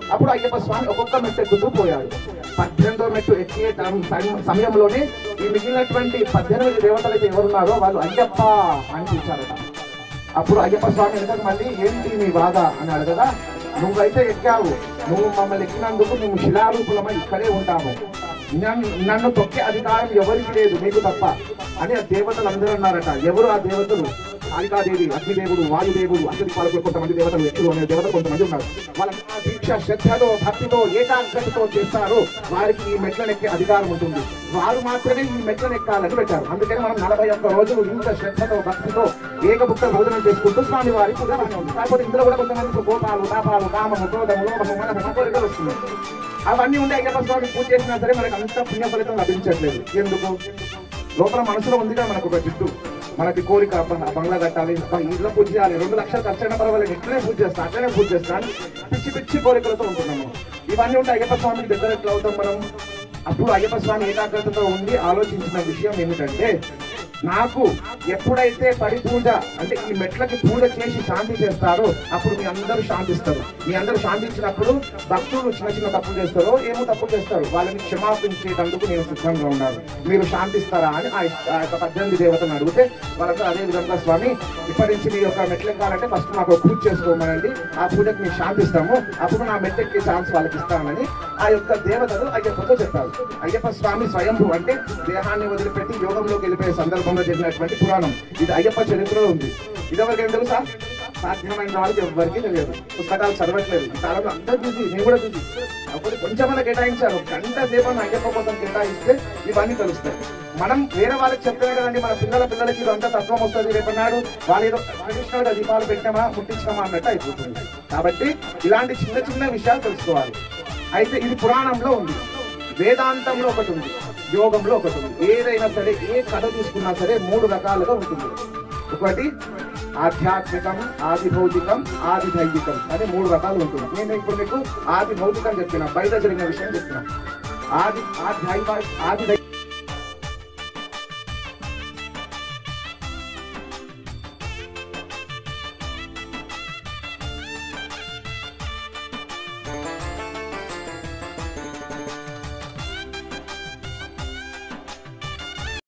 అప్పుడు అయ్యప్ప స్వామి ఒక్కొక్క మెట్టు ఎక్కుతూ పోయాడు పద్దెనిమిదో మెట్టు ఎక్కే టైం- టైం- సమయంలోనే ఈ మిగిలినటువంటి పద్దెనిమిది దేవతలు అయితే ఎవరున్నారో వాళ్ళు అయ్యప్ప అని పిలిచారట అప్పుడు అయ్యప్ప స్వామి వెనక మళ్ళీ ఏంటి నీ బాధ అని అడగగా నువ్వైతే ఎక్కావు నువ్వు మమ్మల్ని ఎక్కినందుకు మేము శిలారూపులమై ఇక్కడే ఉంటాము నన్ను నన్ను తొక్కే అధికారం ఎవరికి లేదు నీకు తప్ప అని ఆ దేవతలు అందరూ అన్నారట ఎవరు ఆ దేవతలు కాళికాదేవి అగ్నిదేవుడు వాయుదేవుడు అగ్ని పాలకులు కొంతమంది దేవతలు వ్యక్తులు అనే దేవతలు కొంతమంది ఉన్నారు వాళ్ళ దీక్ష శ్రద్ధతో భక్తితో ఏకాగ్రతతో చేస్తారు వారికి ఈ మెట్లను ఎక్కే అధికారం ఉంటుంది వారు మాత్రమే ఈ మెట్లను ఎక్కాలని పెట్టారు అందుకని మనం నలభై ఒక్క రోజులు ఇంత శ్రద్ధతో భక్తితో ఏకభుక్త భోజనం చేసుకుంటూ స్వామి వారి పూజ బాగానే ఉంది కాకపోతే ఇందులో కూడా కొంతమంది కోపాలు తాపాలు కామము క్రోధము లోభము మనము కోరికలు వస్తున్నాయి అవన్నీ ఉండే అయ్యప్ప స్వామి పూజ చేసినా సరే మనకు అంత పుణ్య ఫలితం లభించట్లేదు ఎందుకు లోపల మనసులో ఉంది కదా మనకు ఒక జిడ్డు మనకి కోరిక బ- బంగ్లా కట్టాలి బ- ఇల్లు పూజ చేయాలి రెండు లక్షలు ఖర్చు అయినా పర్వాలేదు ఇట్లనే పూజ చేస్తాను అట్లనే పూజ చేస్తాను పిచ్చి పిచ్చి కోరికలతో ఉంటున్నాము ఇవన్నీ ఉంటే అయ్యప్ప స్వామికి దగ్గర ఎట్లా అవుతాం మనం అప్పుడు అయ్యప్ప స్వామి ఏకాగ్రతతో ఉండి ఆలోచించిన విషయం ఏమిటంటే నాకు ఎప్పుడైతే పడి పూజ అంటే ఈ మెట్లకి పూజ చేసి శాంతి చేస్తారో అప్పుడు మీ అందరూ శాంతిస్తారు మీ అందరూ శాంతించినప్పుడు భక్తులు చిన్న చిన్న తప్పులు చేస్తారో ఏమో తప్పులు చేస్తారు వాళ్ళని క్షమాపించేటందుకు నేను సిద్ధంగా ఉన్నాను మీరు శాంతిస్తారా అని ఆ ఇష్ట- ఆ యొక్క పద్దెనిమిది దేవతను అడిగితే వాళ్ళందరూ అదే విధంగా స్వామి ఇప్పటి నుంచి మీ యొక్క మెట్లు ఎక్కాలంటే ఫస్ట్ మాకు ఒక పూజ చేసుకోమనండి ఆ పూజకి మేము శాంతిస్తాము అప్పుడు నా మెట్లెక్కే ఛాన్స్ వాళ్ళకి ఇస్తామని ఆ యొక్క దేవతలు అయ్యప్పతో చెప్పారు అయ్యప్ప స్వామి స్వయంభూ అంటే దేహాన్ని వదిలిపెట్టి యోగంలోకి వెళ్ళిపోయే సందర్భంలో జరిగినటువంటి పురాణం ఇది అయ్యప్ప చరిత్రలో ఉంది ఇది ఎవరికైనా తెలుసా సాధ్యమైన వాళ్ళకి ఎవరికి తెలియదు పుస్తకాలు చదవట్లేదు ఈ కాలంలో అందరూ బిజీ నేను కూడా బిజీ అప్పుడు కొంచెమన్నా కేటాయించారు గంట సేపు అన్న అయ్యప్ప కోసం కేటాయిస్తే ఇవన్నీ తెలుస్తాయి మనం వేరే వాళ్ళకి చెప్తేనే కదండి మన పిల్లల పిల్లలకి ఇదంతా తత్వం వస్తుంది రేపన్నాడు వాళ్ళు ఏదో కృష్ణుడు దీపాలు పెట్టామా ముట్టించామా అన్నట్టు అయిపోతుంది కాబట్టి ఇలాంటి చిన్న చిన్న విషయాలు తెలుసుకోవాలి అయితే ఇది పురాణంలో ఉంది వేదాంతంలో ఒకటి ఉంది యోగంలో ఒకటి ఉంది ఏదైనా సరే ఏ కథ తీసుకున్నా సరే మూడు రకాలుగా ఉంటుంది ఒకటి ఆధ్యాత్మికం ఆది భౌతికం ఆది దైవికం అని మూడు రకాలు ఉంటుంది నేను ఇప్పుడు మీకు ఆది భౌతికం చెప్పిన బయట జరిగిన విషయం చెప్పిన ఆది ఆధ్యాత్మిక ఆది దై-